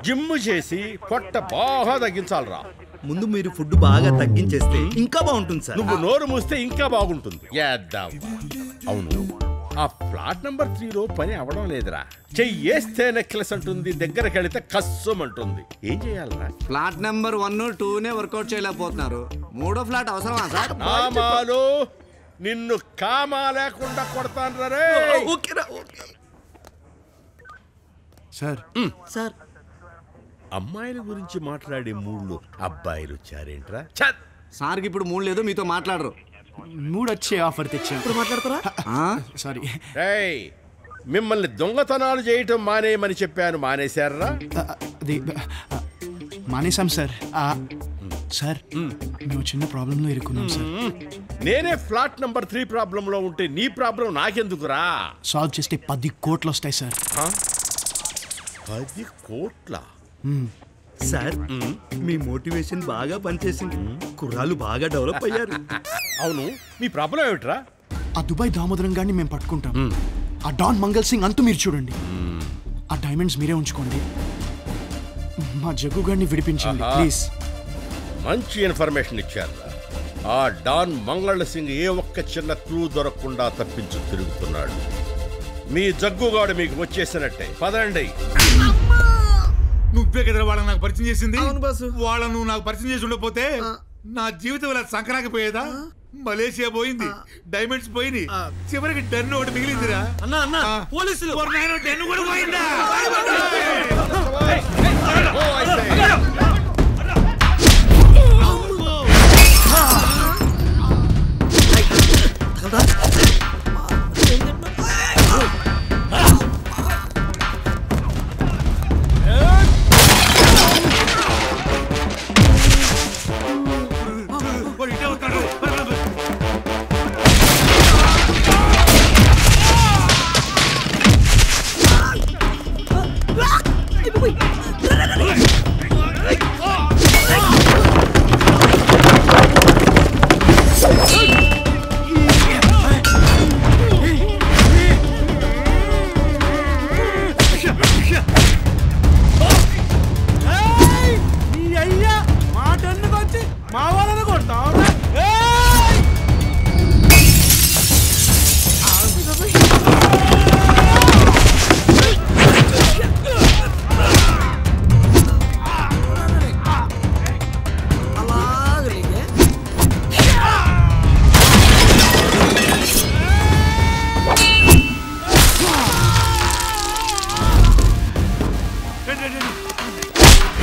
Gym చేసి పొట్ట బాగా తగ్గించాలరా ముందు మీరు ఫుడ్ బాగా తగ్గించేస్తే ఇంకా బాగుంటుంది సార్ నువ్వు నోరు మూస్తే ఇంకా బాగుంటుంది చేద్దాం అవును ఆ ఫ్లాట్ నంబర్ త్రీలో పని అవడం లేదురా చెయ్యేస్తే నెక్లెస్ అంటుంది దగ్గరికి వెళితే కస్సం అంటుంది ఏం చేయాలరా ఫ్లాట్ నెంబర్ వన్ టూనే వర్కౌట్ చేయలేకపోతున్నారు మూడో ఫ్లాట్ అవసరమా సార్ నామాలు నిన్ను కామా లేకుండా కొడతాను రే ఓకేరా ఓకే సార్ సార్ అమ్మాయిల గురించి మాట్లాడే మూళ్ళు అబ్బాయిలు వచ్చారేంట్రా ఛత్! సార్కి ఇప్పుడు మూడు లేదు మీతో మాట్లాడరు మూడు వచ్చే ఆఫర్ తెచ్చాం మాట్లాడతారా ఆ? సారీ రేయ్ మిమ్మల్ని దొంగతనాలు చేయటం మానేయమని చెప్పాను మానేశారా అది ఆ, మానేశాం సార్ ఆ, సార్ మేము చిన్న ప్రాబ్లంలో ఇరుక్కున్నాం సార్ నేనే ఫ్లాట్ నంబర్ త్రీ ప్రాబ్లంలో ఉంటే నీ ప్రాబ్లం నాకెందుకురా సాల్వ్ చేస్తే పది కోట్లు వస్తాయి సార్ పది కోట్ల సార్ మీ మోటివేషన్ బాగా పనిచేసింది కుర్రాలు బాగా డెవలప్ అయ్యారు అవును మీ ప్రాబ్లం ఏమిట్రా ఆ దుబాయ్ దామోదరం గారిని మేము పట్టుకుంటాం ఆ డాన్ మంగల్ సింగ్ అంతు మీరు చూడండి ఆ డైమండ్స్ మీరే ఉంచుకోండి మా జగ్గు గారిని విడిపించండి ఆహా. ప్లీజ్ మంచి ఇన్ఫర్మేషన్ ఇచ్చారు ఆ డాన్ మంగళ సింగ్ ఏ ఒక్క చిన్న క్లూ దొరకకుండా తప్పించు తిరుగుతున్నాడు మీ జగ్గుగాడు మీకు వచ్చేసినట్టే పదండి నువ్వే కదరా వాళ్ళని నాకు పరిచయం చేసింది అవును బాసు. వాళ్ళను నువ్వు నాకు పరిచయం చేసి ఉండకపోతే నా జీవితం ఇలా సంకరాకి పోయేదా మలేషియా పోయింది డైమండ్స్ పోయింది చివరికి డెన్ ఒకటి మిగిలిందిరా అన్నా అన్నా ఆ. పోలీసులు ఓరి నాయనో, డెన్ కూడా పోయిందా ఓ, అయితే. వాడు ఇటే వస్తాడు. పద, పద, పద. రండి, రండి, రండి.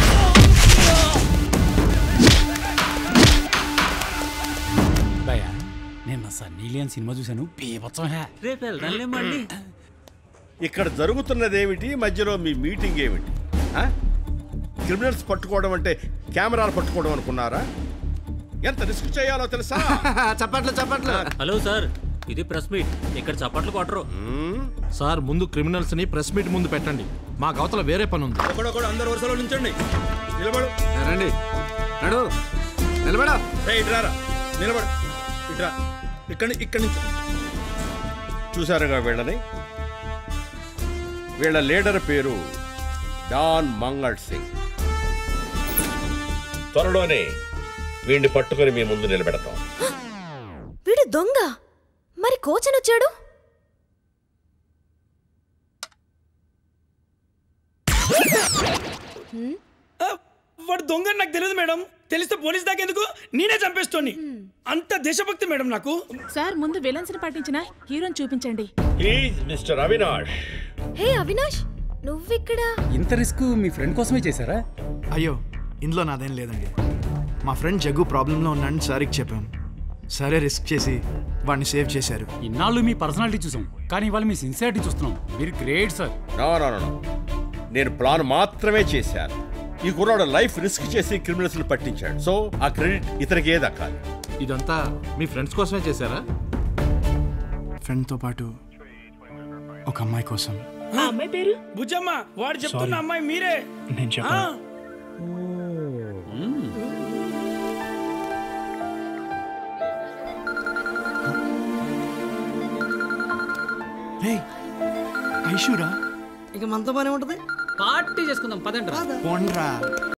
భయ్యా నిన్న సన్నీ లియోన్ సినిమా చూశాను బీభత్సం హే రేపు వెళ్దాంలే మళ్ళీ ఇక్కడ జరుగుతున్నదేమిటి మధ్యలో మీ మీటింగ్ ఏమిటి ఆ? క్రిమినల్స్ పట్టుకోవడం అంటే కెమెరాలు పట్టుకోవడం అనుకున్నారా ఎంత రిస్క్ చేయాలో తెలుసా చప్పట్లు చప్పట్లు హలో సార్ ఇది ప్రెస్ మీట్ ఇక్కడ చప్పట్లు కొట్టరు మ్మ్? సార్ ముందు క్రిమినల్స్ ని ప్రెస్ మీట్ ముందు పెట్టండి మా గవతల వేరే పని ఉంది ఒకడొకడు అందరు వరుసలో నుంచండి నిలబడు రండి నడు నిలబడా రేయ్, ఇట్రారా నిలబడు ఇట్రా ఇక్కడి ఇక్కడి నుంచి చూసారుగా వీళ్ళని వీళ్ళ లీడర్ పేరు డాన్ మంగళ్ సింగ్ త్వరలోనే వీడిని పట్టుకొని మీ ముందు నిలబెడతాం వీడు దొంగ మరి కోచన్ వచ్చాడు వాడు దొంగ నాకు తెలియదు మేడం తెలిస్తే పోలీస్ దాకా ఎందుకు నేనే చంపేస్తోని అంత దేశభక్తి మేడం నాకు సార్ ముందు విలన్స్ ని పట్టించిన హీరోని చూపించండి please mister Avinash hey Avinash నువ్విక్కడ ఇంత రిస్క్ మీ ఫ్రెండ్ కోసమే చేశారా అయ్యో ఇందులో నాదేం లేదండి మా ఫ్రెండ్ జగ్గు ప్రాబ్లంలో ఉన్నాడని సార్కి చెప్పాం సరే రిస్క్ చేసి వాడిని సేవ్ చేశారు ఇన్నాళ్ళు మీ పర్సనాలిటీ చూసాం కానీ ఇవాళ మీ సిన్సియారిటీ చూస్తున్నాం మీరు great sir no no no, no నేను ప్లాన్ మాత్రమే చేశాను ఈ కుర్రాడు లైఫ్ రిస్క్ చేసి క్రిమినల్స్ పట్టించాడు సో ఆ క్రెడిట్ ఇతనికే దక్కాలి ఇదంతా మీ ఫ్రెండ్స్ కోసమే చేశారా ఫ్రెండ్తో పాటు ఒక అమ్మాయి కోసం ఆ అమ్మాయి పేరు బుజ్జమ్మ వాడు చెప్తున్న అమ్మాయి మీరే నేను ఆ, చెప్పాను రే ఐషురా ఇక మనతో పని ఉంటది పార్టీ చేసుకుందాం పదండి రా పోండ్రా